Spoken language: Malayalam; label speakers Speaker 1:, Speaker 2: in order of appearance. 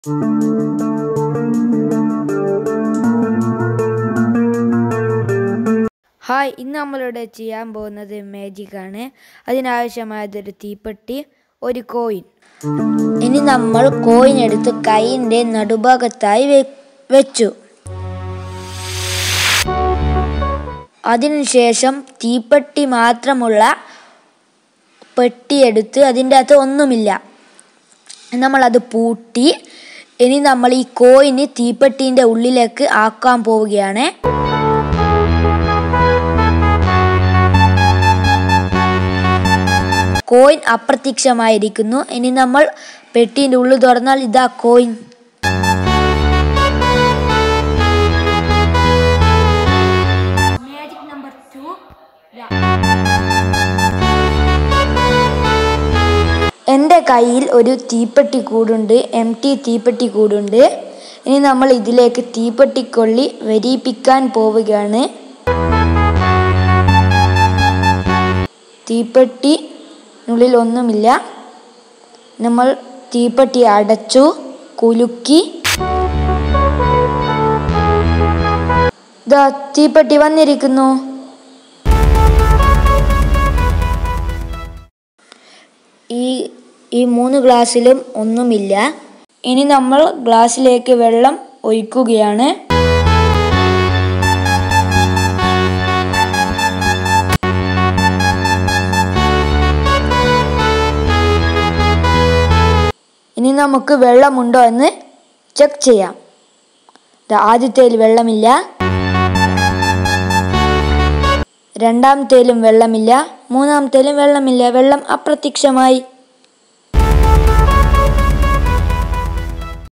Speaker 1: ഹായ് ഇന്ന് നമ്മളിവിടെ ചെയ്യാൻ പോകുന്നത് മാജിക് ആണ് അതിനാവശ്യമായതൊരു തീപ്പെട്ടി ഒരു കോയിൻ
Speaker 2: ഇനി നമ്മൾ കോയിൻ എടുത്ത് കൈയിൻ്റെ നടുഭാഗത്തായി വെ- വെച്ചു അതിനുശേഷം തീപ്പെട്ടി മാത്രമുള്ള പെട്ടിയെടുത്ത് അതിൻ്റെ അകത്ത് ഒന്നുമില്ല നമ്മളത് പൂട്ടി ഇനി നമ്മൾ ഈ കോയിന് തീപ്പെട്ടീൻ്റെ ഉള്ളിലേക്ക് ആക്കാൻ പോവുകയാണ് കോയിൻ അപ്രത്യക്ഷമായിരിക്കുന്നു ഇനി നമ്മൾ പെട്ടീൻ്റെ ഉള്ളിൽ തുറന്നാൽ ഇതാ കോയിൻ
Speaker 1: മാജിക് നമ്പർ ടു
Speaker 2: എൻ്റെ കയ്യിൽ ഒരു തീപ്പെട്ടി കൂടുണ്ട് എം ടി തീപ്പെട്ടി കൂടുണ്ട് ഇനി നമ്മൾ ഇതിലേക്ക് തീപ്പെട്ടിക്കൊള്ളി വരിപ്പിക്കാൻ പോവുകയാണ് തീപ്പെട്ടിനുള്ളിൽ ഒന്നുമില്ല നമ്മൾ തീപ്പെട്ടി അടച്ചു കുലുക്കി ദാ തീപ്പെട്ടി വന്നിരിക്കുന്നു ഈ ഈ മൂന്ന് ഗ്ലാസ്സിലും ഒന്നുമില്ല ഇനി നമ്മൾ ഗ്ലാസ്സിലേക്ക് വെള്ളം ഒഴിക്കുകയാണ് ഇനി നമുക്ക് വെള്ളമുണ്ടോ എന്ന് ചെക്ക് ചെയ്യാം ദാ ആദ്യത്തേൽ വെള്ളമില്ല രണ്ടാമത്തേലും വെള്ളമില്ല മൂന്നാമത്തേലും വെള്ളമില്ല വെള്ളം അപ്രത്യക്ഷമായി